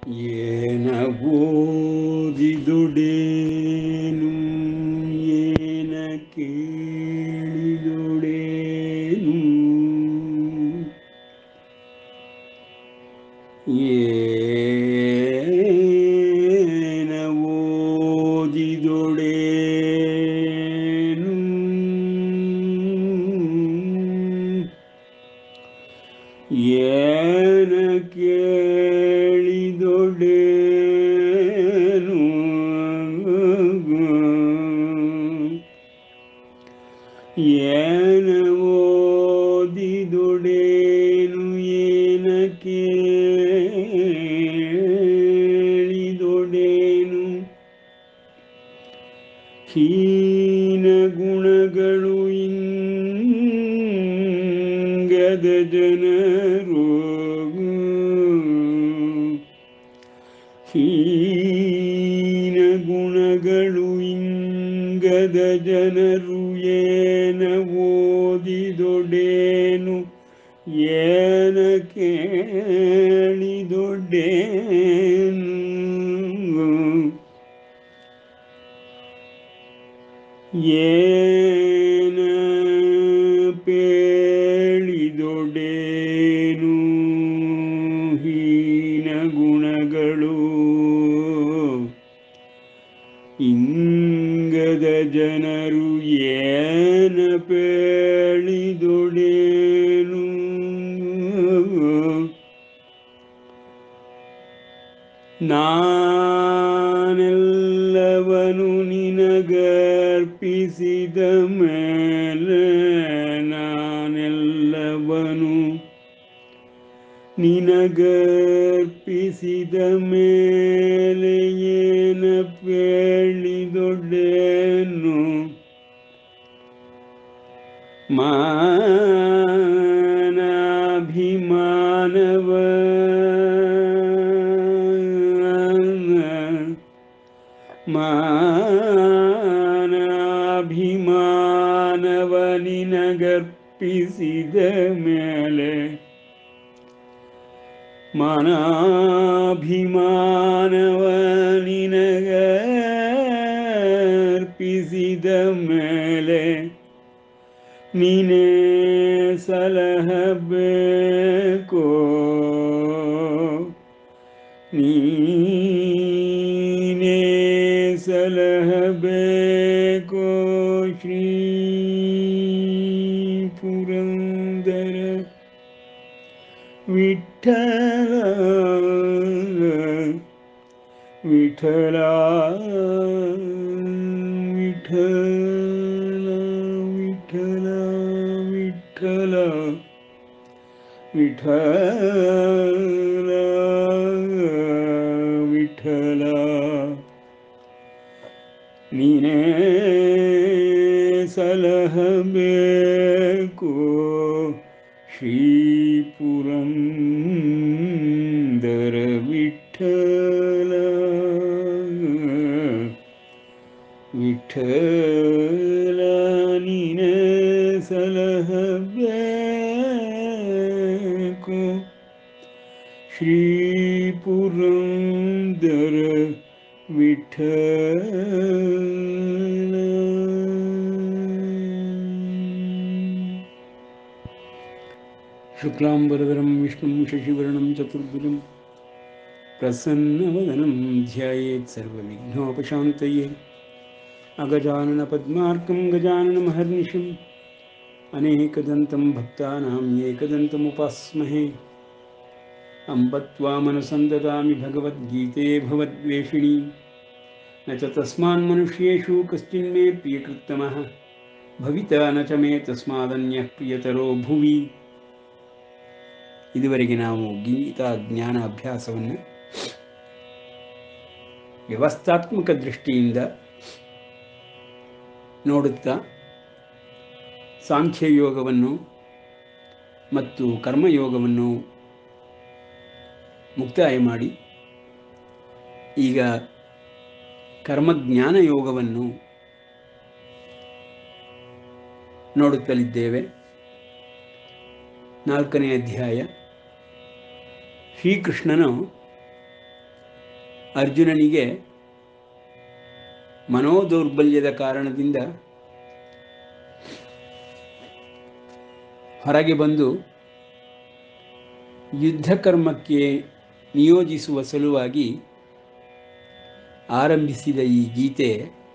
ಏನ ಓದಿದುಡೇನು ಏನ ಕೇಳಿದುಡೇನು ಏನ ಓದಿದುಡೇನು ಏನ ಕೇಳಿದೊಡೇನು ಏನ ಓದಿದೊಡೇನು ಏನ ಕೇಳಿದೊಡೇನು ಹೀನ ಗುಣಗಳು ಇಂಗದ ಜನರು ಹೀನ ಗುಣಗಳು ಇಂಗದ ಜನರು ಏನ ಓದಿದೊಡೇನು ಏನ ಕೇಳಿದೊಡೇನು ಏನ ಪೇಳಿದೊಡೇನು ಹೀನ ಗುಣಗಳು ಇಂಗದ ಜನರು ಏನ ಪೇಳಿದೊಡೇನು ನಾನೆಲ್ಲವನು ನಿನಗರ್ಪಿಸಿದ ಮೇಲೆ ನಾನೆಲ್ಲವನು ನಿನಗರ್ಪಿಸಿದ ಮೇಲೆ ಏನ ಪೇಳಿದೊಡೇನು ಮಾನಾಭಿಮಾನವ ಮಾನಾಭಿಮಾನವ ನಿನಗರ್ಪಿಸಿದ ಮೇಲೆ ಮಾನಾಭಿಮಾನವ ನಿನಗರ್ಪಿಸಿದ ಮೇಲೆ ನೀನೇ ಸಲಹಬೇಕೋ ನೀನೇ ಸಲಹಬೇಕೋ ಶ್ರೀ ಪುರಂದರ ವಿಠಲ ವಿಠಲ ವಿಠಲ ವಿಠಲ ವಿಠಲ ವಿಠಲ ವಿಠಲ ನೀನೇ ಸಲಹಬೇಕು ಶ್ರೀ ಪುರಂದರ ವಿಠಲ ವಿಠಲ ನೀನೇ ಸಲಹಬೇಕು ಶ್ರೀ ಪುರಂದರ ವಿಠಲ ಶುಕ್ಲಾಂಬರಧರಂ ವಿಷ್ಣುಂ ಶಶಿವರ್ಣಂ ಚತುರ್ಭುಜಂ ಪ್ರಸನ್ನವದನಂ ಧ್ಯಾಯೇತ್ ಸರ್ವವಿಘ್ನೋಪಶಾಂತಯೇ अगजाननपद्मार्कं गजाननमहर्निशम् अनेकदन्तं भक्तानां एकदन्तमुपास्महे अम्ब त्वामनसं ददामि भगवद्गीते भवद्वेषिणी न च तस्मान्मनुष्येषु कश्चिन्मे प्रियकृत्तमः ಭವಿತಾ ನ ಚ ಮೇ ತಸ್ಮಾದನ್ಯ ಪ್ರಿಯತರೋ ಭುವಿ ಇದುವರೆಗೆ ನಾವು ಗೀತಾ ಜ್ಞಾನ ಅಭ್ಯಾಸವನ್ನು ವ್ಯವಸ್ಥಾತ್ಮಕ ದೃಷ್ಟಿಯಿಂದ ನೋಡುತ್ತಾ ಸಾಂಖ್ಯಯೋಗವನ್ನು ಮತ್ತು ಕರ್ಮಯೋಗವನ್ನು ಮುಕ್ತಾಯ ಮಾಡಿ ಈಗ ಕರ್ಮಜ್ಞಾನ ಯೋಗವನ್ನು ನೋಡುತ್ತಲಿದ್ದೇವೆ ನಾಲ್ಕನೇ ಅಧ್ಯಾಯ ಶ್ರೀಕೃಷ್ಣನು ಅರ್ಜುನನಿಗೆ ಮನೋದೌರ್ಬಲ್ಯದ ಕಾರಣದಿಂದ ಹೊರಗೆ ಬಂದು ಯುದ್ಧ ಕರ್ಮಕ್ಕೆ ನಿಯೋಜಿಸುವ ಸಲುವಾಗಿ ಆರಂಭಿಸಿದ ಈ ಗೀತೆ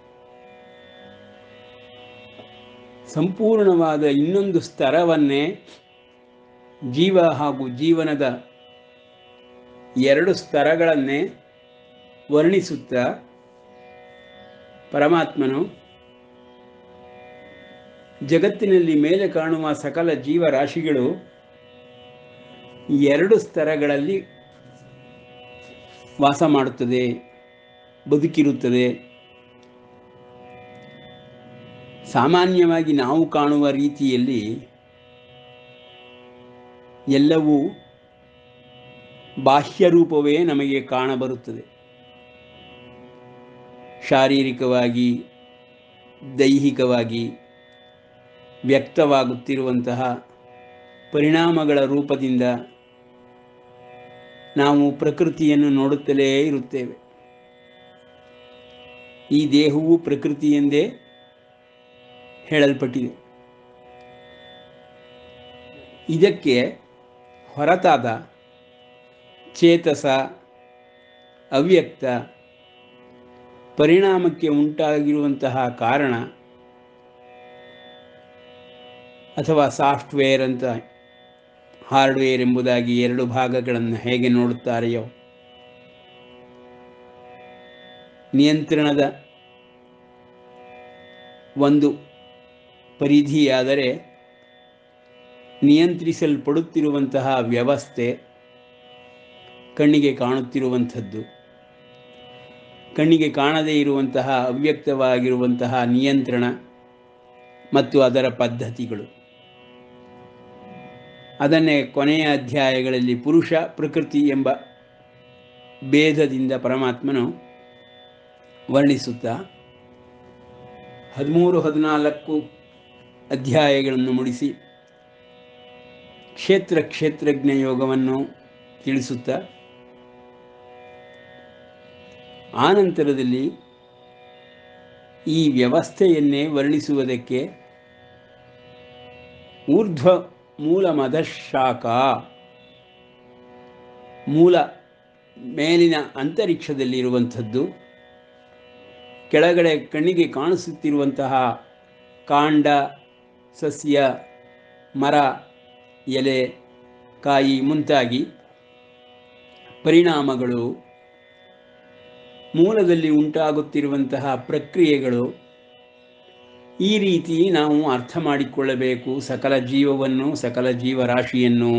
ಸಂಪೂರ್ಣವಾದ ಇನ್ನೊಂದು ಸ್ತರವನ್ನೇ ಜೀವ ಹಾಗೂ ಜೀವನದ ಎರಡು ಸ್ತರಗಳನ್ನೇ ವರ್ಣಿಸುತ್ತಾ ಪರಮಾತ್ಮನು ಜಗತ್ತಿನಲ್ಲಿ ಮೇಲೆ ಕಾಣುವ ಸಕಲ ಜೀವರಾಶಿಗಳು ಎರಡು ಸ್ತರಗಳಲ್ಲಿ ವಾಸ ಮಾಡುತ್ತದೆ ಬದುಕಿರುತ್ತದೆ ಸಾಮಾನ್ಯವಾಗಿ ನಾವು ಕಾಣುವ ರೀತಿಯಲ್ಲಿ ಎಲ್ಲವೂ ಬಾಹ್ಯ ರೂಪವೇ ನಮಗೆ ಕಾಣಬರುತ್ತದೆ ಶಾರೀರಿಕವಾಗಿ ದೈಹಿಕವಾಗಿ ವ್ಯಕ್ತವಾಗುತ್ತಿರುವಂತಹ ಪರಿಣಾಮಗಳ ರೂಪದಿಂದ ನಾವು ಪ್ರಕೃತಿಯನ್ನು ನೋಡುತ್ತಲೇ ಇರುತ್ತೇವೆ ಈ ದೇಹವು ಪ್ರಕೃತಿ ಎಂದೇ ಹೇಳಲ್ಪಟ್ಟಿದೆ ಇದಕ್ಕೆ ಹೊರತಾದ ಚೇತಸ ಅವ್ಯಕ್ತ ಪರಿಣಾಮಕ್ಕೆ ಉಂಟಾಗಿರುವಂತಹ ಕಾರಣ ಅಥವಾ ಸಾಫ್ಟ್ವೇರ್ ಅಂತ ಹಾರ್ಡ್ವೇರ್ ಎಂಬುದಾಗಿ ಎರಡು ಭಾಗಗಳನ್ನು ಹೇಗೆ ನೋಡುತ್ತಾರೆಯೋ ನಿಯಂತ್ರಣದ ಒಂದು ಪರಿಧಿಯಾದರೆ ನಿಯಂತ್ರಿಸಲ್ಪಡುತ್ತಿರುವಂತಹ ವ್ಯವಸ್ಥೆ ಕಣ್ಣಿಗೆ ಕಾಣುತ್ತಿರುವಂಥದ್ದು ಕಣ್ಣಿಗೆ ಕಾಣದೇ ಇರುವಂತಹ ಅವ್ಯಕ್ತವಾಗಿರುವಂತಹ ನಿಯಂತ್ರಣ ಮತ್ತು ಅದರ ಪದ್ಧತಿಗಳು ಅದನ್ನೇ ಕೊನೆಯ ಅಧ್ಯಾಯಗಳಲ್ಲಿ ಪುರುಷ ಪ್ರಕೃತಿ ಎಂಬ ಭೇದದಿಂದ ಪರಮಾತ್ಮನು ವರ್ಣಿಸುತ್ತಾ ಹದಿಮೂರು ಹದಿನಾಲ್ಕು ಅಧ್ಯಾಯಗಳನ್ನು ಮುಡಿಸಿ ಕ್ಷೇತ್ರ ಕ್ಷೇತ್ರಜ್ಞ ಯೋಗವನ್ನು ತಿಳಿಸುತ್ತಾ ಆನಂತರದಲ್ಲಿ ಈ ವ್ಯವಸ್ಥೆಯನ್ನೇ ವರ್ಣಿಸುವುದಕ್ಕೆ ಊರ್ಧ್ವ ಮೂಲ ಮದಶಾಖ ಮೂಲ ಮೇಲಿನ ಅಂತರಿಕ್ಷದಲ್ಲಿರುವಂಥದ್ದು ಕೆಳಗಡೆ ಕಣ್ಣಿಗೆ ಕಾಣಿಸುತ್ತಿರುವಂತಹ ಕಾಂಡ ಸಸ್ಯ ಮರ ಎಲೆ ಕಾಯಿ ಮುಂತಾಗಿ ಪರಿಣಾಮಗಳು ಮೂಲದಲ್ಲಿ ಉಂಟಾಗುತ್ತಿರುವಂತಹ ಪ್ರಕ್ರಿಯೆಗಳು ಈ ರೀತಿ ನಾವು ಅರ್ಥ ಮಾಡಿಕೊಳ್ಳಬೇಕು ಸಕಲ ಜೀವವನ್ನು ಸಕಲ ಜೀವರಾಶಿಯನ್ನು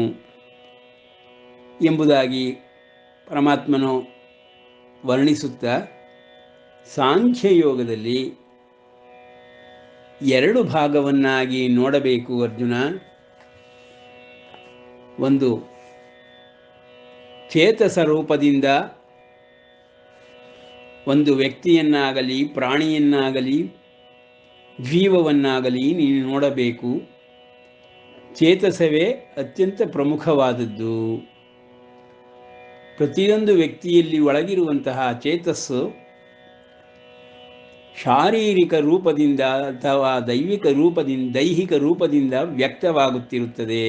ಎಂಬುದಾಗಿ ಪರಮಾತ್ಮನು ವರ್ಣಿಸುತ್ತಾ ಸಾಂಖ್ಯಯೋಗದಲ್ಲಿ ಎರಡು ಭಾಗವನ್ನಾಗಿ ನೋಡಬೇಕು ಅರ್ಜುನ ಒಂದು ಚೇತಸ ರೂಪದಿಂದ ಒಂದು ವ್ಯಕ್ತಿಯನ್ನಾಗಲಿ ಪ್ರಾಣಿಯನ್ನಾಗಲಿ ಜೀವವನ್ನಾಗಲಿ ನೀನು ನೋಡಬೇಕು ಚೇತಸವೇ ಅತ್ಯಂತ ಪ್ರಮುಖವಾದದ್ದು ಪ್ರತಿಯೊಂದು ವ್ಯಕ್ತಿಯಲ್ಲಿ ಒಳಗಿರುವಂತಹ ಚೇತಸ್ಸು ಶಾರೀರಿಕ ರೂಪದಿಂದ ಅಥವಾ ದೈವಿಕ ರೂಪದಿಂದ ದೈಹಿಕ ರೂಪದಿಂದ ವ್ಯಕ್ತವಾಗುತ್ತಿರುತ್ತದೆ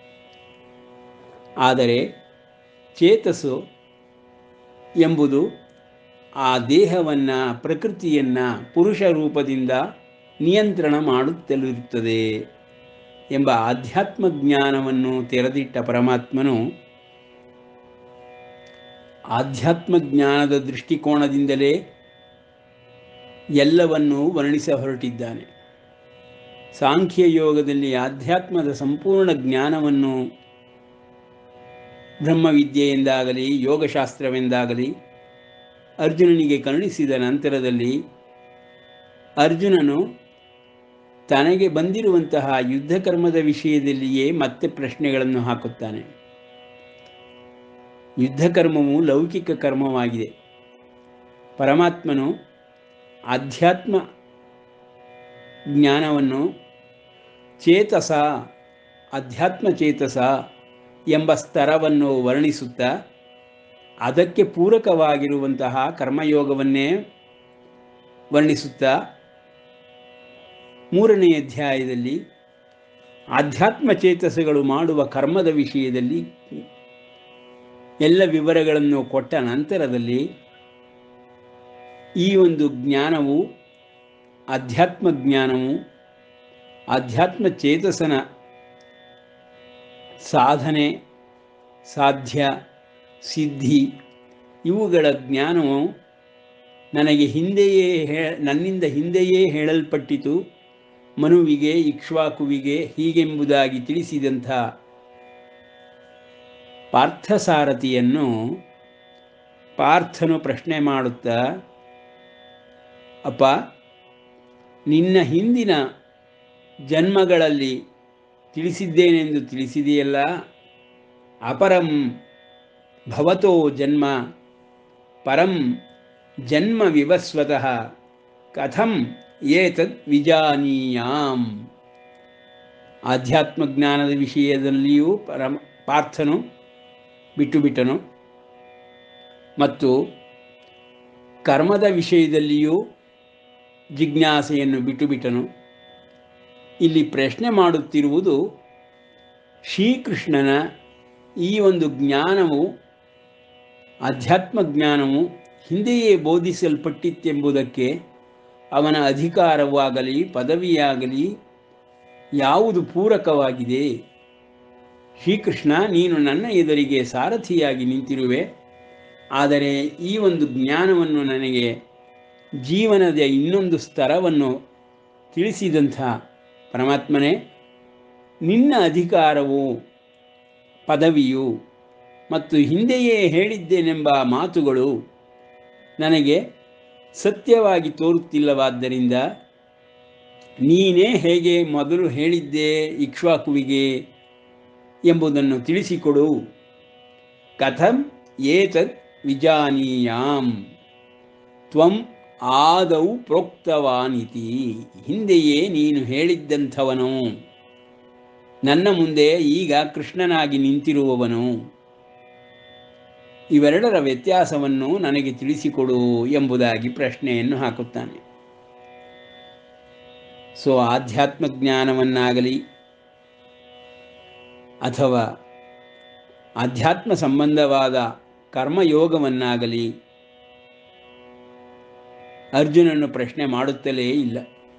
ಆದರೆ ಚೇತಸ್ಸು ಎಂಬುದು ಆ ದೇಹವನ್ನು ಪ್ರಕೃತಿಯನ್ನು ಪುರುಷ ರೂಪದಿಂದ ನಿಯಂತ್ರಣ ಮಾಡುತ್ತಲಿರುತ್ತದೆ ಎಂಬ ಆಧ್ಯಾತ್ಮ ಜ್ಞಾನವನ್ನು ತೆರೆದಿಟ್ಟ ಪರಮಾತ್ಮನು ಆಧ್ಯಾತ್ಮ ಜ್ಞಾನದ ದೃಷ್ಟಿಕೋನದಿಂದಲೇ ಎಲ್ಲವನ್ನೂ ವರ್ಣಿಸ ಹೊರಟಿದ್ದಾನೆ ಸಾಂಖ್ಯಯೋಗದಲ್ಲಿ ಆಧ್ಯಾತ್ಮದ ಸಂಪೂರ್ಣ ಜ್ಞಾನವನ್ನು ಬ್ರಹ್ಮವಿದ್ಯೆಯಿಂದಾಗಲಿ ಯೋಗಶಾಸ್ತ್ರವೆಂದಾಗಲಿ ಅರ್ಜುನನಿಗೆ ಕರುಣಿಸಿದ ನಂತರದಲ್ಲಿ ಅರ್ಜುನನು ತನಗೆ ಬಂದಿರುವಂತಹ ಯುದ್ಧ ಕರ್ಮದ ವಿಷಯದಲ್ಲಿಯೇ ಮತ್ತೆ ಪ್ರಶ್ನೆಗಳನ್ನು ಹಾಕುತ್ತಾನೆ ಯುದ್ಧ ಕರ್ಮವು ಲೌಕಿಕ ಕರ್ಮವಾಗಿದೆ ಪರಮಾತ್ಮನು ಆಧ್ಯಾತ್ಮ ಜ್ಞಾನವನ್ನು ಚೇತಸ ಅಧ್ಯಾತ್ಮ ಚೇತಸ ಎಂಬ ಸ್ತರವನ್ನು ವರ್ಣಿಸುತ್ತಾ ಅದಕ್ಕೆ ಪೂರಕವಾಗಿರುವಂತಹ ಕರ್ಮಯೋಗವನ್ನೇ ವರ್ಣಿಸುತ್ತಾ ಮೂರನೇ ಅಧ್ಯಾಯದಲ್ಲಿ ಆಧ್ಯಾತ್ಮ ಚೇತಸಗಳು ಮಾಡುವ ಕರ್ಮದ ವಿಷಯದಲ್ಲಿ ಎಲ್ಲ ವಿವರಗಳನ್ನು ಕೊಟ್ಟ ನಂತರದಲ್ಲಿ ಈ ಒಂದು ಜ್ಞಾನವು ಅಧ್ಯಾತ್ಮ ಜ್ಞಾನವು ಆಧ್ಯಾತ್ಮ ಚೇತಸನ ಸಾಧನೆ ಸಾಧ್ಯ ಸಿದ್ಧಿ ಇವುಗಳ ಜ್ಞಾನವು ನನಗೆ ಹಿಂದೆಯೇ ಹೇ ನನ್ನಿಂದ ಹಿಂದೆಯೇ ಹೇಳಲ್ಪಟ್ಟಿತು ಮನುವಿಗೆ ಇಕ್ಷ್ವಾಕುವಿಗೆ ಹೀಗೆಂಬುದಾಗಿ ತಿಳಿಸಿದಂಥ ಪಾರ್ಥಸಾರಥಿಯನ್ನು ಪಾರ್ಥನು ಪ್ರಶ್ನೆ ಮಾಡುತ್ತಾ ಅಪ್ಪ ನಿನ್ನ ಹಿಂದಿನ ಜನ್ಮಗಳಲ್ಲಿ ತಿಳಿಸಿದ್ದೇನೆಂದು ತಿಳಿಸಿದೆಯಲ್ಲ ಅಪರಂ ಭವತೋ ಜನ್ಮ ಪರಂ ಜನ್ಮ ವಿವಸ್ವತಃ ಕಥಂ ಏತದ್ ವಿಜಾನೀಯಾಂ ಆಧ್ಯಾತ್ಮ ಜ್ಞಾನದ ವಿಷಯದಲ್ಲಿಯೂ ಪರಮ ಪಾರ್ಥನು ಬಿಟ್ಟು ಬಿಟ್ಟನು ಮತ್ತು ಕರ್ಮದ ವಿಷಯದಲ್ಲಿಯೂ ಜಿಜ್ಞಾಸೆಯನ್ನು ಬಿಟ್ಟು ಬಿಟ್ಟನು ಇಲ್ಲಿ ಪ್ರಶ್ನೆ ಮಾಡುತ್ತಿರುವುದು ಶ್ರೀಕೃಷ್ಣನ ಈ ಒಂದು ಜ್ಞಾನವು ಆಧ್ಯಾತ್ಮ ಜ್ಞಾನವು ಹಿಂದೆಯೇ ಬೋಧಿಸಲ್ಪಟ್ಟಿತ್ತೆಂಬುದಕ್ಕೆ ಅವನ ಅಧಿಕಾರವಾಗಲಿ ಪದವಿಯಾಗಲಿ ಯಾವುದು ಪೂರಕವಾಗಿದೆ ಶ್ರೀಕೃಷ್ಣ ನೀನು ನನ್ನ ಎದುರಿಗೆ ಸಾರಥಿಯಾಗಿ ನಿಂತಿರುವೆ ಆದರೆ ಈ ಒಂದು ಜ್ಞಾನವನ್ನು ನನಗೆ ಜೀವನದ ಇನ್ನೊಂದು ಸ್ತರವನ್ನು ತಿಳಿಸಿದಂಥ ಪರಮಾತ್ಮನೇ ನಿನ್ನ ಅಧಿಕಾರವು ಪದವಿಯು ಮತ್ತು ಹಿಂದೆಯೇ ಹೇಳಿದ್ದೇನೆಂಬ ಮಾತುಗಳು ನನಗೆ ಸತ್ಯವಾಗಿ ತೋರುತ್ತಿಲ್ಲವಾದ್ದರಿಂದ ನೀನೇ ಹೇಗೆ ಮೊದಲು ಹೇಳಿದ್ದೆ ಇಕ್ಷ್ವಾಕುವಿಗೆ ಎಂಬುದನ್ನು ತಿಳಿಸಿಕೊಡು ಕಥಂ ಏತದ್ ವಿಜಾನೀಯಾಂ ತ್ವಂ ಆದೌ ಪ್ರೋಕ್ತವಾನಿತಿ ಹಿಂದೆಯೇ ನೀನು ಹೇಳಿದ್ದಂಥವನು ನನ್ನ ಮುಂದೆ ಈಗ ಕೃಷ್ಣನಾಗಿ ನಿಂತಿರುವವನು ಇವೆರಡರ ವ್ಯತ್ಯಾಸವನ್ನು ನನಗೆ ತಿಳಿಸಿಕೊಡು ಎಂಬುದಾಗಿ ಪ್ರಶ್ನೆಯನ್ನು ಹಾಕುತ್ತಾನೆ ಸೊ ಆಧ್ಯಾತ್ಮ ಜ್ಞಾನವನ್ನಾಗಲಿ ಅಥವಾ ಆಧ್ಯಾತ್ಮ ಸಂಬಂಧವಾದ ಕರ್ಮಯೋಗವನ್ನಾಗಲಿ ಅರ್ಜುನನ್ನು ಪ್ರಶ್ನೆ ಮಾಡುತ್ತಲೇ ಇಲ್ಲ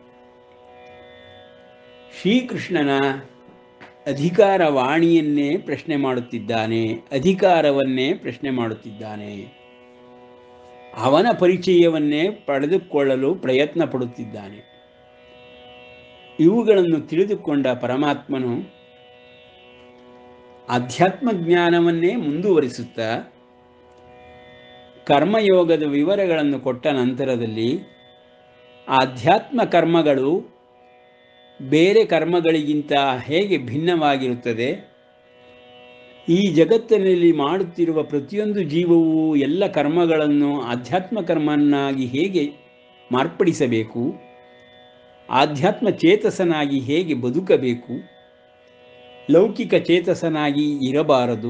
ಶ್ರೀಕೃಷ್ಣನ ಅಧಿಕಾರ ವಾಣಿಯನ್ನೇ ಪ್ರಶ್ನೆ ಮಾಡುತ್ತಿದ್ದಾನೆ ಅಧಿಕಾರವನ್ನೇ ಪ್ರಶ್ನೆ ಮಾಡುತ್ತಿದ್ದಾನೆ ಅವನ ಪರಿಚಯವನ್ನೇ ಪಡೆದುಕೊಳ್ಳಲು ಪ್ರಯತ್ನ ಪಡುತ್ತಿದ್ದಾನೆ ಇವುಗಳನ್ನು ತಿಳಿದುಕೊಂಡ ಪರಮಾತ್ಮನು ಆಧ್ಯಾತ್ಮ ಜ್ಞಾನವನ್ನೇ ಮುಂದುವರಿಸುತ್ತಾ ಕರ್ಮಯೋಗದ ವಿವರಗಳನ್ನು ಕೊಟ್ಟ ನಂತರದಲ್ಲಿ ಆಧ್ಯಾತ್ಮ ಕರ್ಮಗಳು ಬೇರೆ ಕರ್ಮಗಳಿಗಿಂತ ಹೇಗೆ ಭಿನ್ನವಾಗಿರುತ್ತದೆ ಈ ಜಗತ್ತಿನಲ್ಲಿ ಮಾಡುತ್ತಿರುವ ಪ್ರತಿಯೊಂದು ಜೀವವು ಎಲ್ಲ ಕರ್ಮಗಳನ್ನು ಆಧ್ಯಾತ್ಮ ಕರ್ಮನ್ನಾಗಿ ಹೇಗೆ ಮಾರ್ಪಡಿಸಬೇಕು ಆಧ್ಯಾತ್ಮ ಚೇತಸನಾಗಿ ಹೇಗೆ ಬದುಕಬೇಕು ಲೌಕಿಕ ಚೇತಸನಾಗಿ ಇರಬಾರದು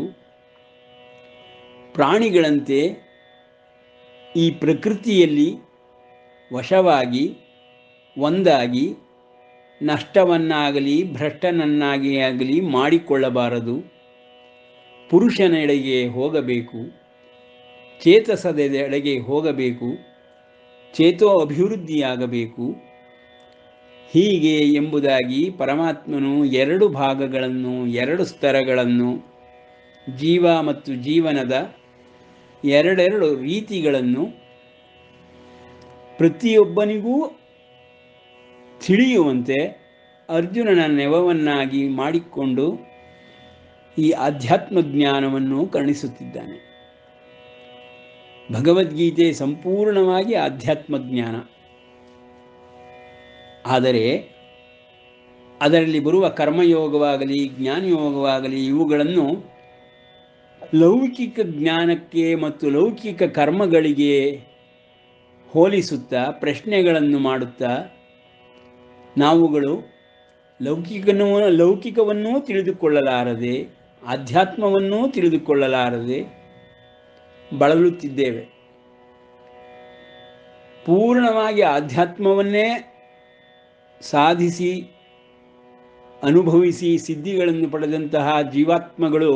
ಪ್ರಾಣಿಗಳಂತೆ ಈ ಪ್ರಕೃತಿಯಲ್ಲಿ ವಶವಾಗಿ ಒಂದಾಗಿ ನಷ್ಟವನ್ನಾಗಲಿ ಭ್ರಷ್ಟನನ್ನಾಗಿ ಆಗಲಿ ಮಾಡಿಕೊಳ್ಳಬಾರದು ಪುರುಷನೆಡೆಗೆ ಹೋಗಬೇಕು ಚೇತಸದೆಡೆಗೆ ಹೋಗಬೇಕು ಚೇತೋ ಅಭಿವೃದ್ಧಿಯಾಗಬೇಕು ಹೀಗೆ ಎಂಬುದಾಗಿ ಪರಮಾತ್ಮನು ಎರಡು ಭಾಗಗಳನ್ನು ಎರಡು ಸ್ತರಗಳನ್ನು ಜೀವ ಮತ್ತು ಜೀವನದ ಎರಡೆರಡು ರೀತಿಗಳನ್ನು ಪ್ರತಿಯೊಬ್ಬನಿಗೂ ತಿಳಿಯುವಂತೆ ಅರ್ಜುನನ ನೆವವನ್ನಾಗಿ ಮಾಡಿಕೊಂಡು ಈ ಆಧ್ಯಾತ್ಮ ಜ್ಞಾನವನ್ನು ಕರುಣಿಸುತ್ತಿದ್ದಾನೆ ಭಗವದ್ಗೀತೆ ಸಂಪೂರ್ಣವಾಗಿ ಆಧ್ಯಾತ್ಮ ಜ್ಞಾನ ಆದರೆ ಅದರಲ್ಲಿ ಬರುವ ಕರ್ಮಯೋಗವಾಗಲಿ ಜ್ಞಾನಯೋಗವಾಗಲಿ ಇವುಗಳನ್ನು ಲೌಕಿಕ ಜ್ಞಾನಕ್ಕೆ ಮತ್ತು ಲೌಕಿಕ ಕರ್ಮಗಳಿಗೆ ಹೋಲಿಸುತ್ತಾ ಪ್ರಶ್ನೆಗಳನ್ನು ಮಾಡುತ್ತಾ ನಾವುಗಳು ಲೌಕಿಕನೂ ಲೌಕಿಕವನ್ನೂ ತಿಳಿದುಕೊಳ್ಳಲಾರದೆ ಆಧ್ಯಾತ್ಮವನ್ನೂ ತಿಳಿದುಕೊಳ್ಳಲಾರದೆ ಬಳಲುತ್ತಿದ್ದೇವೆ ಪೂರ್ಣವಾಗಿ ಆಧ್ಯಾತ್ಮವನ್ನೇ ಸಾಧಿಸಿ ಅನುಭವಿಸಿ ಸಿದ್ಧಿಗಳನ್ನು ಪಡೆದಂತಹ ಜೀವಾತ್ಮಗಳು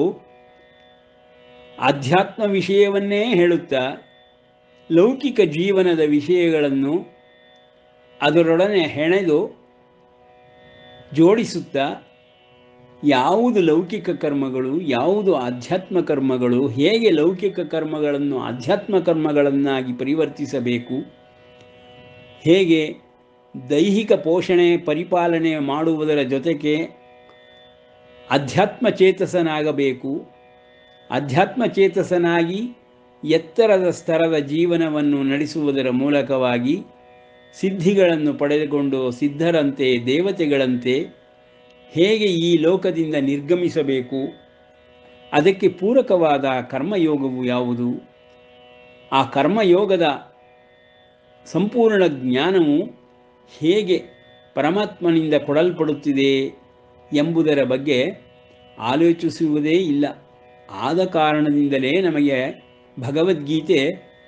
ಆಧ್ಯಾತ್ಮ ವಿಷಯವನ್ನೇ ಹೇಳುತ್ತಾ ಲೌಕಿಕ ಜೀವನದ ವಿಷಯಗಳನ್ನು ಅದರೊಡನೆ ಹೆಣೆದು ಜೋಡಿಸುತ್ತಾ ಯಾವುದು ಲೌಕಿಕ ಕರ್ಮಗಳು ಯಾವುದು ಆಧ್ಯಾತ್ಮ ಕರ್ಮಗಳು ಹೇಗೆ ಲೌಕಿಕ ಕರ್ಮಗಳನ್ನು ಆಧ್ಯಾತ್ಮ ಕರ್ಮಗಳನ್ನಾಗಿ ಪರಿವರ್ತಿಸಬೇಕು ಹೇಗೆ ದೈಹಿಕ ಪೋಷಣೆ ಪರಿಪಾಲನೆ ಮಾಡುವುದರ ಜೊತೆಗೆ ಅಧ್ಯಾತ್ಮ ಚೇತಸನಾಗಬೇಕು ಅಧ್ಯಾತ್ಮ ಚೇತಸನಾಗಿ ಎತ್ತರದ ಸ್ತರದ ಜೀವನವನ್ನು ನಡೆಸುವುದರ ಮೂಲಕವಾಗಿ ಸಿದ್ಧಿಗಳನ್ನು ಪಡೆದುಕೊಂಡು ಸಿದ್ಧರಂತೆ ದೇವತೆಗಳಂತೆ ಹೇಗೆ ಈ ಲೋಕದಿಂದ ನಿರ್ಗಮಿಸಬೇಕು ಅದಕ್ಕೆ ಪೂರಕವಾದ ಕರ್ಮಯೋಗವು ಯಾವುದು ಆ ಕರ್ಮಯೋಗದ ಸಂಪೂರ್ಣ ಜ್ಞಾನವು ಹೇಗೆ ಪರಮಾತ್ಮನಿಂದ ಕೊಡಲ್ಪಡುತ್ತಿದೆ ಎಂಬುದರ ಬಗ್ಗೆ ಆಲೋಚಿಸುವುದೇ ಇಲ್ಲ ಆದ ಕಾರಣದಿಂದಲೇ ನಮಗೆ ಭಗವದ್ಗೀತೆ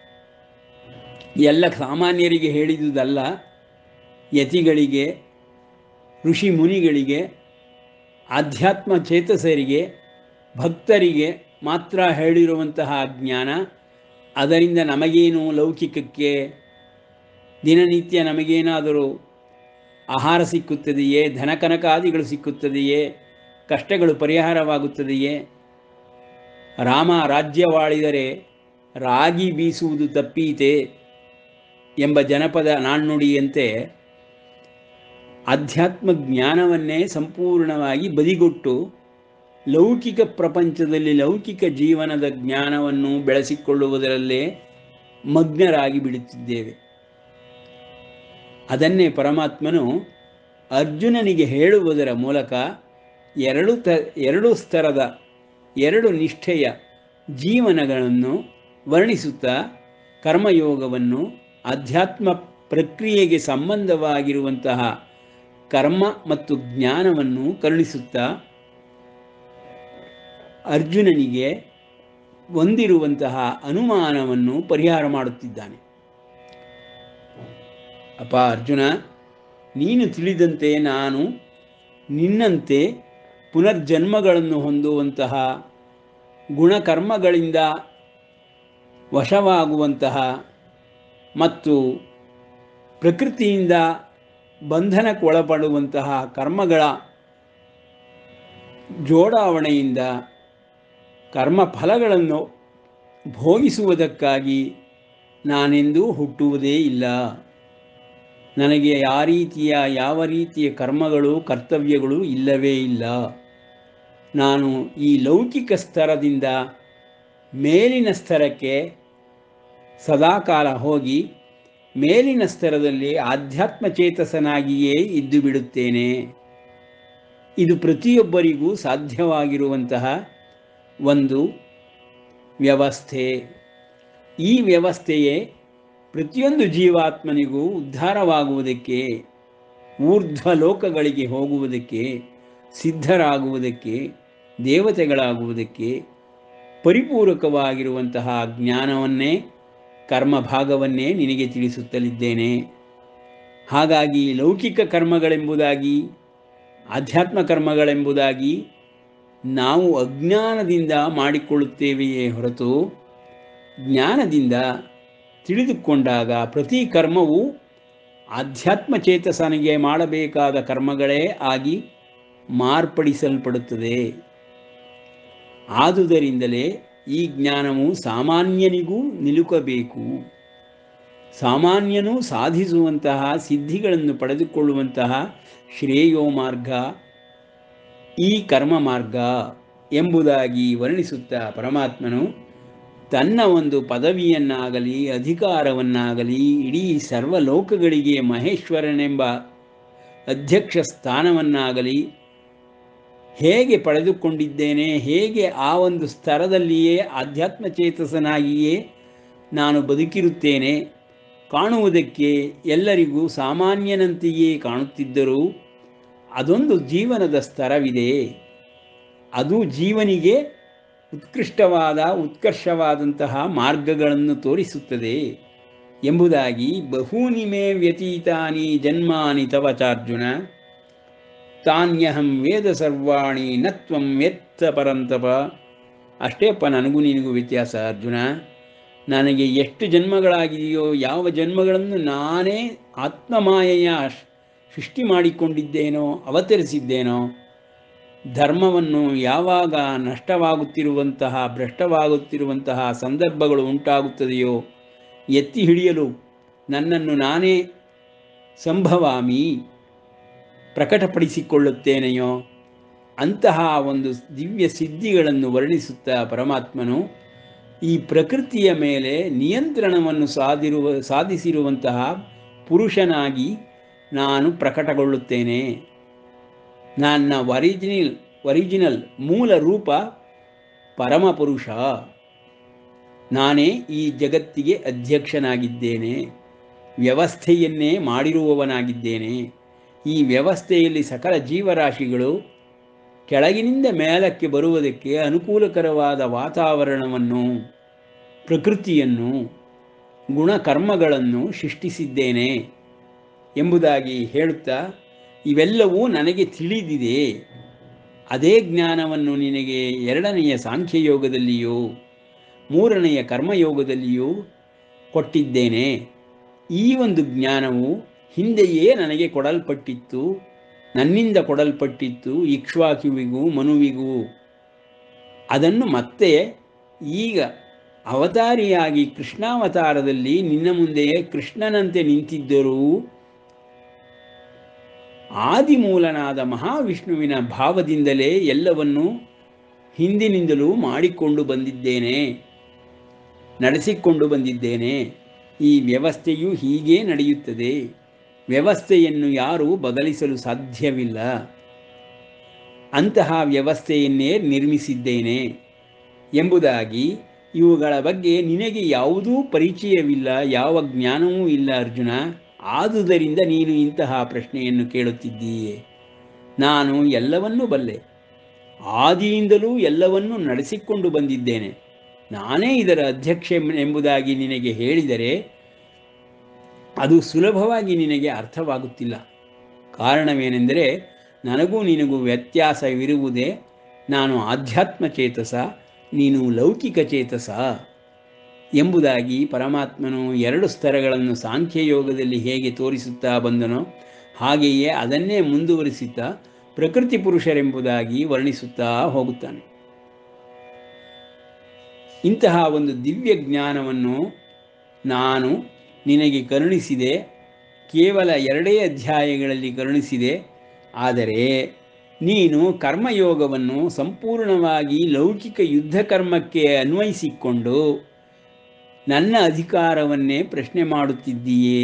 ಎಲ್ಲ ಸಾಮಾನ್ಯರಿಗೆ ಹೇಳಿದುದಲ್ಲ ಯತಿಗಳಿಗೆ ಋಷಿ ಮುನಿಗಳಿಗೆ ಆಧ್ಯಾತ್ಮ ಚೇತಸರಿಗೆ ಭಕ್ತರಿಗೆ ಮಾತ್ರ ಹೇಳಿರುವಂತಹ ಜ್ಞಾನ ಅದರಿಂದ ನಮಗೇನು ಲೌಕಿಕಕ್ಕೆ ದಿನನಿತ್ಯ ನಮಗೇನಾದರೂ ಆಹಾರ ಸಿಕ್ಕುತ್ತದೆಯೇ ಧನಕನಕಾದಿಗಳು ಸಿಕ್ಕುತ್ತದೆಯೇ ಕಷ್ಟಗಳು ಪರಿಹಾರವಾಗುತ್ತದೆಯೇ ರಾಮ ರಾಜ್ಯವಾಳಿದರೆ ರಾಗಿ ಬೀಸುವುದು ತಪ್ಪೀತೆ ಎಂಬ ಜನಪದ ನಾಣ್ಣುಡಿಯಂತೆ ಅಧ್ಯಾತ್ಮ ಜ್ಞಾನವನ್ನೇ ಸಂಪೂರ್ಣವಾಗಿ ಬದಿಗೊಟ್ಟು ಲೌಕಿಕ ಪ್ರಪಂಚದಲ್ಲಿ ಲೌಕಿಕ ಜೀವನದ ಜ್ಞಾನವನ್ನು ಬೆಳೆಸಿಕೊಳ್ಳುವುದರಲ್ಲೇ ಮಗ್ನರಾಗಿ ಬಿಡುತ್ತಿದ್ದೇವೆ ಅದನ್ನೇ ಪರಮಾತ್ಮನು ಅರ್ಜುನನಿಗೆ ಹೇಳುವುದರ ಮೂಲಕ ಎರಡು ತ ಎರಡು ಸ್ತರದ ಎರಡು ನಿಷ್ಠೆಯ ಜೀವನಗಳನ್ನು ವರ್ಣಿಸುತ್ತಾ ಕರ್ಮಯೋಗವನ್ನು ಅಧ್ಯಾತ್ಮ ಪ್ರಕ್ರಿಯೆಗೆ ಸಂಬಂಧವಾಗಿರುವಂತಹ ಕರ್ಮ ಮತ್ತು ಜ್ಞಾನವನ್ನು ಕರುಣಿಸುತ್ತಾ ಅರ್ಜುನನಿಗೆ ಹೊಂದಿರುವಂತಹ ಅನುಮಾನವನ್ನು ಪರಿಹಾರ ಮಾಡುತ್ತಿದ್ದಾನೆ ಅಪ್ಪ ಅರ್ಜುನ ನೀನು ತಿಳಿದಂತೆ ನಾನು ನಿನ್ನಂತೆ ಪುನರ್ಜನ್ಮಗಳನ್ನು ಹೊಂದುವಂತಹ ಗುಣಕರ್ಮಗಳಿಂದ ವಶವಾಗುವಂತಹ ಮತ್ತು ಪ್ರಕೃತಿಯಿಂದ ಬಂಧನಕ್ಕೊಳಪಡುವಂತಹ ಕರ್ಮಗಳ ಜೋಡಾವಣೆಯಿಂದ ಕರ್ಮ ಫಲಗಳನ್ನು ಭೋಗಿಸುವುದಕ್ಕಾಗಿ ನಾನೆಂದೂ ಹುಟ್ಟುವುದೇ ಇಲ್ಲ ನನಗೆ ಆ ರೀತಿಯ ಯಾವ ರೀತಿಯ ಕರ್ಮಗಳು ಕರ್ತವ್ಯಗಳು ಇಲ್ಲವೇ ಇಲ್ಲ ನಾನು ಈ ಲೌಕಿಕ ಸ್ತರದಿಂದ ಮೇಲಿನ ಸ್ತರಕ್ಕೆ ಸದಾಕಾಲ ಹೋಗಿ ಮೇಲಿನ ಸ್ತರದಲ್ಲಿ ಆಧ್ಯಾತ್ಮ ಚೇತಸನಾಗಿಯೇ ಇದ್ದು ಬಿಡುತ್ತೇನೆ ಇದು ಪ್ರತಿಯೊಬ್ಬರಿಗೂ ಸಾಧ್ಯವಾಗಿರುವಂತಹ ಒಂದು ವ್ಯವಸ್ಥೆ ಈ ವ್ಯವಸ್ಥೆಯೇ ಪ್ರತಿಯೊಂದು ಜೀವಾತ್ಮನಿಗೂ ಉದ್ಧಾರವಾಗುವುದಕ್ಕೆ ಊರ್ಧ್ವ ಲೋಕಗಳಿಗೆ ಹೋಗುವುದಕ್ಕೆ ಸಿದ್ಧರಾಗುವುದಕ್ಕೆ ದೇವತೆಗಳಾಗುವುದಕ್ಕೆ ಪರಿಪೂರಕವಾಗಿರುವಂತಹ ಜ್ಞಾನವನ್ನೇ ಕರ್ಮ ಭಾಗವನ್ನೇ ನಿನಗೆ ತಿಳಿಸುತ್ತಲಿದ್ದೇನೆ ಹಾಗಾಗಿ ಲೌಕಿಕ ಕರ್ಮಗಳೆಂಬುದಾಗಿ ಆಧ್ಯಾತ್ಮ ಕರ್ಮಗಳೆಂಬುದಾಗಿ ನಾವು ಅಜ್ಞಾನದಿಂದ ಮಾಡಿಕೊಳ್ಳುತ್ತೇವೆಯೇ ಹೊರತು ಜ್ಞಾನದಿಂದ ತಿಳಿದುಕೊಂಡಾಗ ಪ್ರತಿ ಕರ್ಮವು ಆಧ್ಯಾತ್ಮ ಚೇತಸನಿಗೆ ಮಾಡಬೇಕಾದ ಕರ್ಮಗಳೇ ಆಗಿ ಮಾರ್ಪಡಿಸಲ್ಪಡುತ್ತದೆ ಆದುದರಿಂದಲೇ ಈ ಜ್ಞಾನವು ಸಾಮಾನ್ಯನಿಗೂ ನಿಲುಕಬೇಕು ಸಾಮಾನ್ಯನು ಸಾಧಿಸುವಂತಹ ಸಿದ್ಧಿಗಳನ್ನು ಪಡೆದುಕೊಳ್ಳುವಂತಹ ಶ್ರೇಯೋ ಮಾರ್ಗ ಈ ಕರ್ಮ ಮಾರ್ಗ ಎಂಬುದಾಗಿ ವರ್ಣಿಸುತ್ತಾ ಪರಮಾತ್ಮನು ತನ್ನ ಒಂದು ಪದವಿಯನ್ನಾಗಲಿ ಅಧಿಕಾರವನ್ನಾಗಲಿ ಇಡೀ ಸರ್ವಲೋಕಗಳಿಗೆ ಮಹೇಶ್ವರನೆಂಬ ಅಧ್ಯಕ್ಷ ಸ್ಥಾನವನ್ನಾಗಲಿ ಹೇಗೆ ಪಡೆದುಕೊಂಡಿದ್ದೇನೆ ಹೇಗೆ ಆ ಒಂದು ಸ್ತರದಲ್ಲಿಯೇ ಆಧ್ಯಾತ್ಮ ಚೇತಸನಾಗಿಯೇ ನಾನು ಬದುಕಿರುತ್ತೇನೆ ಕಾಣುವುದಕ್ಕೆ ಎಲ್ಲರಿಗೂ ಸಾಮಾನ್ಯನಂತೆಯೇ ಕಾಣುತ್ತಿದ್ದರೂ ಅದೊಂದು ಜೀವನದ ಸ್ತರವಿದೆ ಅದು ಜೀವನಿಗೆ ಉತ್ಕೃಷ್ಟವಾದ ಉತ್ಕರ್ಷವಾದಂತಹ ಮಾರ್ಗಗಳನ್ನು ತೋರಿಸುತ್ತದೆ ಎಂಬುದಾಗಿ ಬಹೂನಿ ಮೇ ವ್ಯತೀತಾನಿ ಜನ್ಮಾನಿ ತವ ಚಾರ್ಜುನ ತಾನ್ಯಹಂ ವೇದ ಸರ್ವಾಣಿ ನತ್ವಂ ವೆತ್ತ ಪರಂತಪ ಅಷ್ಟೇಪ್ಪ ನನಗೂ ನಿನಗೂ ವ್ಯತ್ಯಾಸ ಅರ್ಜುನ ನನಗೆ ಎಷ್ಟು ಜನ್ಮಗಳಾಗಿದೆಯೋ ಯಾವ ಜನ್ಮಗಳನ್ನು ನಾನೇ ಆತ್ಮಮಾಯೆಯ ಸೃಷ್ಟಿ ಮಾಡಿಕೊಂಡಿದ್ದೇನೋ ಅವತರಿಸಿದ್ದೇನೋ ಧರ್ಮವನ್ನು ಯಾವಾಗ ನಷ್ಟವಾಗುತ್ತಿರುವಂತಹ ಭ್ರಷ್ಟವಾಗುತ್ತಿರುವಂತಹ ಸಂದರ್ಭಗಳು ಉಂಟಾಗುತ್ತದೆಯೋ ಎತ್ತಿ ಹಿಡಿಯಲು ನನ್ನನ್ನು ನಾನೇ ಸಂಭವಾಮಿ ಪ್ರಕಟಪಡಿಸಿಕೊಳ್ಳುತ್ತೇನೆಯೋ ಅಂತಹ ಒಂದು ದಿವ್ಯ ಸಿದ್ಧಿಗಳನ್ನು ವರ್ಣಿಸುತ್ತಾ ಪರಮಾತ್ಮನು ಈ ಪ್ರಕೃತಿಯ ಮೇಲೆ ನಿಯಂತ್ರಣವನ್ನು ಸಾಧಿರುವ ಸಾಧಿಸಿರುವಂತಹ ಪುರುಷನಾಗಿ ನಾನು ಪ್ರಕಟಗೊಳ್ಳುತ್ತೇನೆ ನನ್ನ ಒರಿಜಿನಲ್ ಒರಿಜಿನಲ್ ಮೂಲ ರೂಪ ಪರಮಪುರುಷ ನಾನೇ ಈ ಜಗತ್ತಿಗೆ ಅಧ್ಯಕ್ಷನಾಗಿದ್ದೇನೆ ವ್ಯವಸ್ಥೆಯನ್ನೇ ಮಾಡಿರುವವನಾಗಿದ್ದೇನೆ ಈ ವ್ಯವಸ್ಥೆಯಲ್ಲಿ ಸಕಲ ಜೀವರಾಶಿಗಳು ಕೆಳಗಿನಿಂದ ಮೇಲಕ್ಕೆ ಬರುವುದಕ್ಕೆ ಅನುಕೂಲಕರವಾದ ವಾತಾವರಣವನ್ನು ಪ್ರಕೃತಿಯನ್ನು ಗುಣಕರ್ಮಗಳನ್ನು ಸೃಷ್ಟಿಸಿದ್ದೇನೆ ಎಂಬುದಾಗಿ ಹೇಳುತ್ತಾ ಇವೆಲ್ಲವೂ ನನಗೆ ತಿಳಿದಿದೆ ಅದೇ ಜ್ಞಾನವನ್ನು ನಿನಗೆ ಎರಡನೆಯ ಸಾಂಖ್ಯಯೋಗದಲ್ಲಿಯೂ ಮೂರನೆಯ ಕರ್ಮಯೋಗದಲ್ಲಿಯೂ ಕೊಟ್ಟಿದ್ದೇನೆ ಈ ಒಂದು ಜ್ಞಾನವು ಹಿಂದೆಯೇ ನನಗೆ ಕೊಡಲ್ಪಟ್ಟಿತ್ತು ನನ್ನಿಂದ ಕೊಡಲ್ಪಟ್ಟಿತ್ತು ಇಕ್ಷ್ವಾಕಿವಿಗೂ ಮನುವಿಗೂ ಅದನ್ನು ಮತ್ತೆ ಈಗ ಅವತಾರಿಯಾಗಿ ಕೃಷ್ಣಾವತಾರದಲ್ಲಿ ನಿನ್ನ ಮುಂದೆಯೇ ಕೃಷ್ಣನಂತೆ ನಿಂತಿದ್ದರೂ ಆದಿಮೂಲನಾದ ಮಹಾವಿಷ್ಣುವಿನ ಭಾವದಿಂದಲೇ ಎಲ್ಲವನ್ನು ಹಿಂದಿನಿಂದಲೂ ಮಾಡಿಕೊಂಡು ಬಂದಿದ್ದೇನೆ ನಡೆಸಿಕೊಂಡು ಬಂದಿದ್ದೇನೆ ಈ ವ್ಯವಸ್ಥೆಯು ಹೀಗೇ ನಡೆಯುತ್ತದೆ ವ್ಯವಸ್ಥೆಯನ್ನು ಯಾರೂ ಬದಲಿಸಲು ಸಾಧ್ಯವಿಲ್ಲ ಅಂತಹ ವ್ಯವಸ್ಥೆಯನ್ನೇ ನಿರ್ಮಿಸಿದ್ದೇನೆ ಎಂಬುದಾಗಿ ಇವುಗಳ ಬಗ್ಗೆ ನಿನಗೆ ಯಾವುದೂ ಪರಿಚಯವಿಲ್ಲ ಯಾವ ಜ್ಞಾನವೂ ಇಲ್ಲ ಅರ್ಜುನ ಆದುದರಿಂದ ನೀನು ಇಂತಹ ಪ್ರಶ್ನೆಯನ್ನು ಕೇಳುತ್ತಿದ್ದೀಯೆ ನಾನು ಎಲ್ಲವನ್ನೂ ಬಲ್ಲೆ ಆದಿಯಿಂದಲೂ ಎಲ್ಲವನ್ನೂ ನಡೆಸಿಕೊಂಡು ಬಂದಿದ್ದೇನೆ ನಾನೇ ಇದರ ಅಧ್ಯಕ್ಷ ಎಂಬುದಾಗಿ ನಿನಗೆ ಹೇಳಿದರೆ ಅದು ಸುಲಭವಾಗಿ ನಿನಗೆ ಅರ್ಥವಾಗುತ್ತಿಲ್ಲ ಕಾರಣವೇನೆಂದರೆ ನನಗೂ ನಿನಗೂ ವ್ಯತ್ಯಾಸವಿರುವುದೇ ನಾನು ಆಧ್ಯಾತ್ಮ ಚೇತಸ ನೀನು ಲೌಕಿಕ ಚೇತಸ ಎಂಬುದಾಗಿ ಪರಮಾತ್ಮನು ಎರಡು ಸ್ತರಗಳನ್ನು ಸಾಂಖ್ಯಯೋಗದಲ್ಲಿ ಹೇಗೆ ತೋರಿಸುತ್ತಾ ಬಂದನೋ ಹಾಗೆಯೇ ಅದನ್ನೇ ಮುಂದುವರಿಸುತ್ತಾ ಪ್ರಕೃತಿ ಪುರುಷರೆಂಬುದಾಗಿ ವರ್ಣಿಸುತ್ತಾ ಹೋಗುತ್ತಾನೆ ಇಂತಹ ಒಂದು ದಿವ್ಯ ಜ್ಞಾನವನ್ನು ನಾನು ನಿನಗೆ ಕರುಣಿಸಿದೆ ಕೇವಲ ಎರಡೇ ಅಧ್ಯಾಯಗಳಲ್ಲಿ ಕರುಣಿಸಿದೆ ಆದರೆ ನೀನು ಕರ್ಮಯೋಗವನ್ನು ಸಂಪೂರ್ಣವಾಗಿ ಲೌಕಿಕ ಯುದ್ಧ ಕರ್ಮಕ್ಕೆ ಅನ್ವಯಿಸಿಕೊಂಡು ನನ್ನ ಅಧಿಕಾರವನ್ನೇ ಪ್ರಶ್ನೆ ಮಾಡುತ್ತಿದ್ದೀಯೇ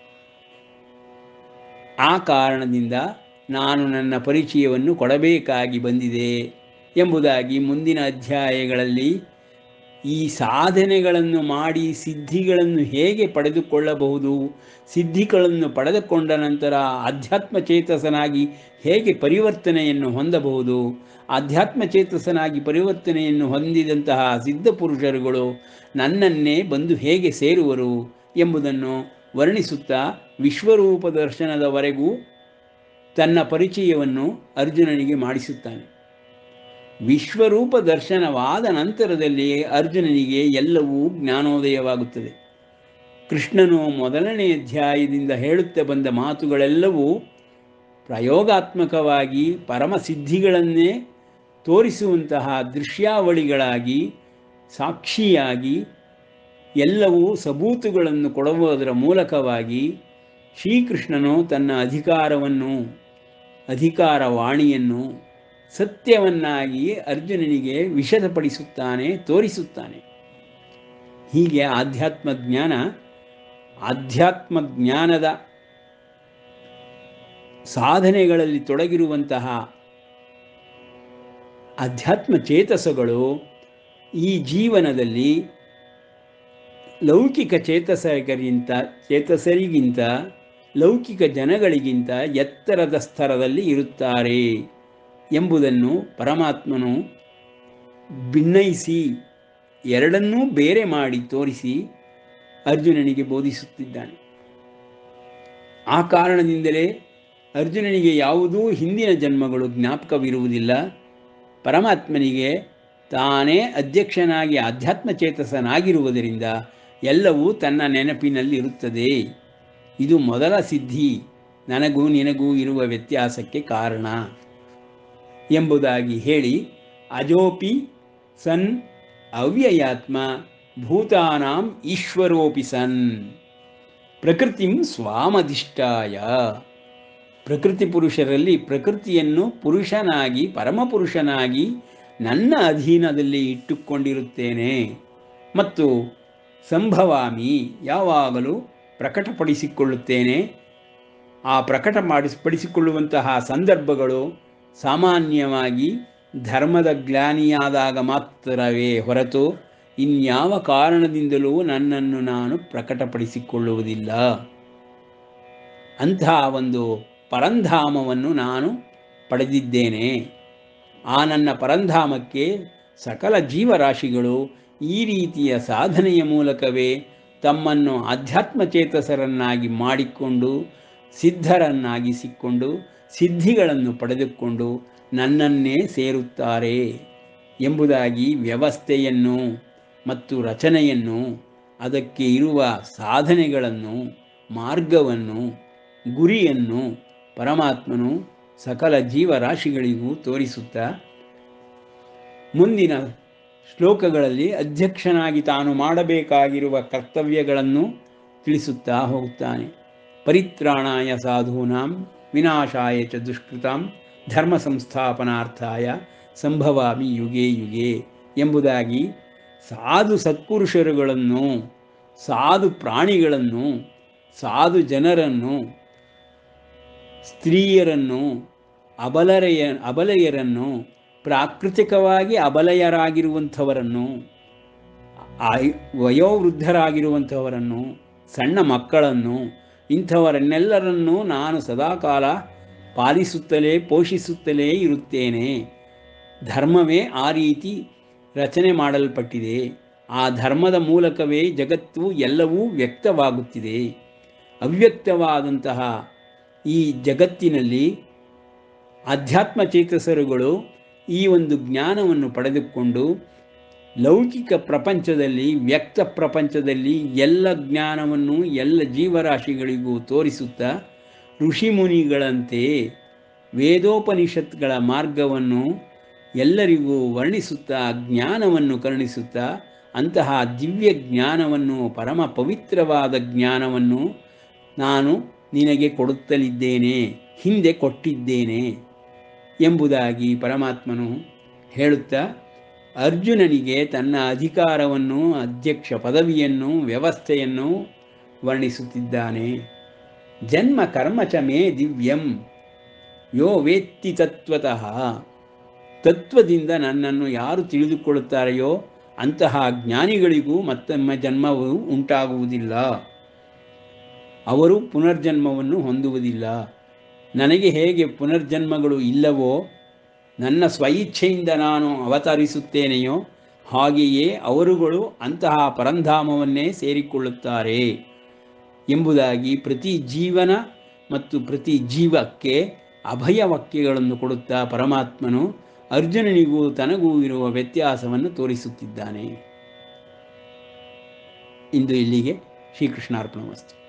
ಆ ಕಾರಣದಿಂದ ನಾನು ನನ್ನ ಪರಿಚಯವನ್ನು ಕೊಡಬೇಕಾಗಿ ಬಂದಿದೆ ಎಂಬುದಾಗಿ ಮುಂದಿನ ಅಧ್ಯಾಯಗಳಲ್ಲಿ ಈ ಸಾಧನೆಗಳನ್ನು ಮಾಡಿ ಸಿದ್ಧಿಗಳನ್ನು ಹೇಗೆ ಪಡೆದುಕೊಳ್ಳಬಹುದು ಸಿದ್ಧಿಗಳನ್ನು ಪಡೆದುಕೊಂಡ ನಂತರ ಆಧ್ಯಾತ್ಮ ಚೇತಸನಾಗಿ ಹೇಗೆ ಪರಿವರ್ತನೆಯನ್ನು ಹೊಂದಬಹುದು ಆಧ್ಯಾತ್ಮ ಚೇತಸನಾಗಿ ಪರಿವರ್ತನೆಯನ್ನು ಹೊಂದಿದಂತಹ ಸಿದ್ಧ ಪುರುಷರುಗಳು ನನ್ನನ್ನೇ ಬಂದು ಹೇಗೆ ಸೇರುವರು ಎಂಬುದನ್ನು ವರ್ಣಿಸುತ್ತಾ ವಿಶ್ವರೂಪ ದರ್ಶನದವರೆಗೂ ತನ್ನ ಪರಿಚಯವನ್ನು ಅರ್ಜುನನಿಗೆ ಮಾಡಿಸುತ್ತಾನೆ ವಿಶ್ವರೂಪ ದರ್ಶನವಾದ ನಂತರದಲ್ಲಿ ಅರ್ಜುನನಿಗೆ ಎಲ್ಲವೂ ಜ್ಞಾನೋದಯವಾಗುತ್ತದೆ ಕೃಷ್ಣನು ಮೊದಲನೇ ಅಧ್ಯಾಯದಿಂದ ಹೇಳುತ್ತಾ ಬಂದ ಮಾತುಗಳೆಲ್ಲವೂ ಪ್ರಯೋಗಾತ್ಮಕವಾಗಿ ಪರಮಸಿದ್ಧಿಗಳನ್ನೇ ತೋರಿಸುವಂತಹ ದೃಶ್ಯಾವಳಿಗಳಾಗಿ ಸಾಕ್ಷಿಯಾಗಿ ಎಲ್ಲವೂ ಸಬೂತುಗಳನ್ನು ಕೊಡುವುದರ ಮೂಲಕವಾಗಿ ಶ್ರೀಕೃಷ್ಣನು ತನ್ನ ಅಧಿಕಾರವನ್ನು ಅಧಿಕಾರ ವಾಣಿಯನ್ನು ಸತ್ಯವನ್ನಾಗಿ ಅರ್ಜುನನಿಗೆ ವಿಷದಪಡಿಸುತ್ತಾನೆ ತೋರಿಸುತ್ತಾನೆ ಹೀಗೆ ಆಧ್ಯಾತ್ಮ ಜ್ಞಾನ ಆಧ್ಯಾತ್ಮ ಜ್ಞಾನದ ಸಾಧನೆಗಳಲ್ಲಿ ತೊಡಗಿರುವಂತಹ ಅಧ್ಯಾತ್ಮ ಚೇತಸಗಳು ಈ ಜೀವನದಲ್ಲಿ ಲೌಕಿಕ ಚೇತಸರಿಗಿಂತ ಚೇತಸರಿಗಿಂತ ಲೌಕಿಕ ಜನಗಳಿಗಿಂತ ಎತ್ತರದ ಸ್ತರದಲ್ಲಿ ಇರುತ್ತಾರೆ ಎಂಬುದನ್ನು ಪರಮಾತ್ಮನು ಭಿನ್ನಯಿಸಿ ಎರಡನ್ನೂ ಬೇರೆ ಮಾಡಿ ತೋರಿಸಿ ಅರ್ಜುನನಿಗೆ ಬೋಧಿಸುತ್ತಿದ್ದಾನೆ ಆ ಕಾರಣದಿಂದಲೇ ಅರ್ಜುನನಿಗೆ ಯಾವುದೂ ಹಿಂದಿನ ಜನ್ಮಗಳು ಜ್ಞಾಪಕವಿರುವುದಿಲ್ಲ ಪರಮಾತ್ಮನಿಗೆ ತಾನೇ ಅಧ್ಯಕ್ಷನಾಗಿ ಆಧ್ಯಾತ್ಮ ಚೇತಸನಾಗಿರುವುದರಿಂದ ಎಲ್ಲವೂ ತನ್ನ ನೆನಪಿನಲ್ಲಿರುತ್ತದೆ ಇದು ಮೊದಲ ಸಿದ್ಧಿ ನನಗೂ ನಿನಗೂ ಇರುವ ವ್ಯತ್ಯಾಸಕ್ಕೆ ಕಾರಣ ಎಂಬುದಾಗಿ ಹೇಳಿ ಅಜೋಪಿ ಸನ್ ಅವ್ಯಯಾತ್ಮ ಭೂತಾನಾಂ ಈಶ್ವರೋಪಿ ಸನ್ ಪ್ರಕೃತಿಂ ಸ್ವಾಮಧಿಷ್ಠಾಯ ಪ್ರಕೃತಿ ಪುರುಷರಲ್ಲಿ ಪ್ರಕೃತಿಯನ್ನು ಪುರುಷನಾಗಿ ಪರಮಪುರುಷನಾಗಿ ನನ್ನ ಅಧೀನದಲ್ಲಿ ಇಟ್ಟುಕೊಂಡಿರುತ್ತೇನೆ ಮತ್ತು ಸಂಭವಾಮಿ ಯಾವಾಗಲೂ ಪ್ರಕಟಪಡಿಸಿಕೊಳ್ಳುತ್ತೇನೆ ಆ ಪ್ರಕಟ ಮಾಡಿಸಿಪಡಿಸಿಕೊಳ್ಳುವಂತಹ ಸಂದರ್ಭಗಳು ಸಾಮಾನ್ಯವಾಗಿ ಧರ್ಮದ ಗ್ಲಾನಿಯಾದಾಗ ಮಾತ್ರವೇ ಹೊರತು ಇನ್ಯಾವ ಕಾರಣದಿಂದಲೂ ನನ್ನನ್ನು ನಾನು ಪ್ರಕಟಪಡಿಸಿಕೊಳ್ಳುವುದಿಲ್ಲ ಅಂತಹ ಒಂದು ಪರಂಧಾಮವನ್ನು ನಾನು ಪಡೆದಿದ್ದೇನೆ ಆ ನನ್ನ ಪರಂಧಾಮಕ್ಕೆ ಸಕಲ ಜೀವರಾಶಿಗಳು ಈ ರೀತಿಯ ಸಾಧನೆಯ ಮೂಲಕವೇ ತಮ್ಮನ್ನು ಆಧ್ಯಾತ್ಮ ಚೇತಸರನ್ನಾಗಿ ಮಾಡಿಕೊಂಡು ಸಿದ್ಧರನ್ನಾಗಿಸಿಕೊಂಡು ಸಿದ್ಧಿಗಳನ್ನು ಪಡೆದುಕೊಂಡು ನನ್ನನ್ನೇ ಸೇರುತ್ತಾರೆ ಎಂಬುದಾಗಿ ವ್ಯವಸ್ಥೆಯನ್ನು ಮತ್ತು ರಚನೆಯನ್ನು ಅದಕ್ಕೆ ಇರುವ ಸಾಧನೆಗಳನ್ನು ಮಾರ್ಗವನ್ನು ಗುರಿಯನ್ನು ಪರಮಾತ್ಮನು ಸಕಲ ಜೀವರಾಶಿಗಳಿಗೂ ತೋರಿಸುತ್ತಾ ಮುಂದಿನ ಶ್ಲೋಕಗಳಲ್ಲಿ ಅಧ್ಯಕ್ಷನಾಗಿ ತಾನು ಮಾಡಬೇಕಾಗಿರುವ ಕರ್ತವ್ಯಗಳನ್ನು ತಿಳಿಸುತ್ತಾ ಹೋಗುತ್ತಾನೆ ಪರಿತ್ರಾಣಾಯ ಸಾಧೂನಾಂ ವಿನಾಶಾಯ ಚ ದುಷ್ಕೃತಾಂ ಧರ್ಮ ಸಂಸ್ಥಾಪನಾರ್ಥಾಯ ಸಂಭವಾಮಿ ಯುಗೆ ಯುಗೆ ಎಂಬುದಾಗಿ ಸಾಧು ಸತ್ಪುರುಷರುಗಳನ್ನು ಸಾಧು ಪ್ರಾಣಿಗಳನ್ನು ಸಾಧು ಜನರನ್ನು ಸ್ತ್ರೀಯರನ್ನು ಅಬಲರೆಯ ಅಬಲೆಯರನ್ನು ಪ್ರಾಕೃತಿಕವಾಗಿ ಅಬಲೆಯರಾಗಿರುವಂಥವರನ್ನು ಆಯ್- ವಯೋವೃದ್ಧರಾಗಿರುವಂಥವರನ್ನು ಸಣ್ಣ ಮಕ್ಕಳನ್ನು ಇಂಥವರನ್ನೆಲ್ಲರನ್ನೂ ನಾನು ಸದಾಕಾಲ ಪಾಲಿಸುತ್ತಲೇ ಪೋಷಿಸುತ್ತಲೇ ಇರುತ್ತೇನೆ ಧರ್ಮವೇ ಆ ರೀತಿ ರಚನೆ ಮಾಡಲ್ಪಟ್ಟಿದೆ ಆ ಧರ್ಮದ ಮೂಲಕವೇ ಜಗತ್ತು ಎಲ್ಲವೂ ವ್ಯಕ್ತವಾಗುತ್ತಿದೆ ಅವ್ಯಕ್ತವಾದಂತಹ ಈ ಜಗತ್ತಿನಲ್ಲಿ ಆಧ್ಯಾತ್ಮ ಚೇತಸರುಗಳು ಈ ಒಂದು ಜ್ಞಾನವನ್ನು ಪಡೆದುಕೊಂಡು ಲೌಕಿಕ ಪ್ರಪಂಚದಲ್ಲಿ ವ್ಯಕ್ತ ಪ್ರಪಂಚದಲ್ಲಿ ಎಲ್ಲ ಜ್ಞಾನವನ್ನು ಎಲ್ಲ ಜೀವರಾಶಿಗಳಿಗೂ ತೋರಿಸುತ್ತಾ ಋಷಿಮುನಿಗಳಂತೆ ವೇದೋಪನಿಷತ್ಗಳ ಮಾರ್ಗವನ್ನು ಎಲ್ಲರಿಗೂ ವರ್ಣಿಸುತ್ತಾ ಜ್ಞಾನವನ್ನು ಕರುಣಿಸುತ್ತಾ ಅಂತಹ ದಿವ್ಯ ಜ್ಞಾನವನ್ನು ಪರಮ ಪವಿತ್ರವಾದ ಜ್ಞಾನವನ್ನು ನಾನು ನಿನಗೆ ಕೊಡುತ್ತಲಿದ್ದೇನೆ ಹಿಂದೆ ಕೊಟ್ಟಿದ್ದೇನೆ ಎಂಬುದಾಗಿ ಪರಮಾತ್ಮನು ಹೇಳುತ್ತಾ ಅರ್ಜುನನಿಗೆ ತನ್ನ ಅಧಿಕಾರವನ್ನು ಅಧ್ಯಕ್ಷ ಪದವಿಯನ್ನು ವ್ಯವಸ್ಥೆಯನ್ನು ವರ್ಣಿಸುತ್ತಿದ್ದಾನೆ ಜನ್ಮ ಕರ್ಮ ಚ ಮೇ ದಿವ್ಯಂ ಯೋ ವೇತ್ತಿ ತತ್ವತಃ ತತ್ವದಿಂದ ನನ್ನನ್ನು ಯಾರು ತಿಳಿದುಕೊಳ್ಳುತ್ತಾರೆಯೋ ಅಂತಹ ಜ್ಞಾನಿಗಳಿಗೂ ಮತ್ತೊಮ್ಮೆ ಜನ್ಮವು ಉಂಟಾಗುವುದಿಲ್ಲ ಅವರು ಪುನರ್ಜನ್ಮವನ್ನು ಹೊಂದುವುದಿಲ್ಲ ನನಗೆ ಹೇಗೆ ಪುನರ್ಜನ್ಮಗಳು ಇಲ್ಲವೋ ನನ್ನ ಸ್ವಇಚ್ಛೆಯಿಂದ ನಾನು ಅವತರಿಸುತ್ತೇನೆಯೋ ಹಾಗೆಯೇ ಅವರುಗಳು ಅಂತಹ ಪರಂಧಾಮವನ್ನೇ ಸೇರಿಕೊಳ್ಳುತ್ತಾರೆ ಎಂಬುದಾಗಿ ಪ್ರತಿ ಜೀವನ ಮತ್ತು ಪ್ರತಿ ಜೀವಕ್ಕೆ ಅಭಯ ವಾಕ್ಯಗಳನ್ನು ಕೊಡುತ್ತಾ ಪರಮಾತ್ಮನು ಅರ್ಜುನನಿಗೂ ತನಗೂ ಇರುವ ವ್ಯತ್ಯಾಸವನ್ನು ತೋರಿಸುತ್ತಿದ್ದಾನೆ ಇಂದು ಇಲ್ಲಿಗೆ ಶ್ರೀಕೃಷ್ಣಾರ್ಪಣಮಸ್ತು